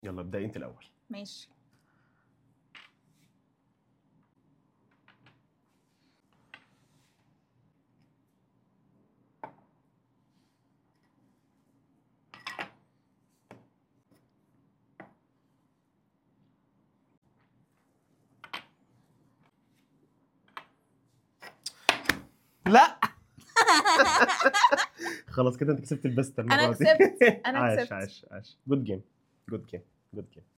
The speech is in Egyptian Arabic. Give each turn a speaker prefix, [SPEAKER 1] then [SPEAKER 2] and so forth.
[SPEAKER 1] يلا ابدأي انت الاول
[SPEAKER 2] ماشي
[SPEAKER 1] لا خلاص كده انت كسبت البست
[SPEAKER 2] انا
[SPEAKER 1] المره دي
[SPEAKER 2] كسبت انا
[SPEAKER 1] عاش
[SPEAKER 2] كسبت
[SPEAKER 1] عاش عاش جود جيم جود جيم جود جيم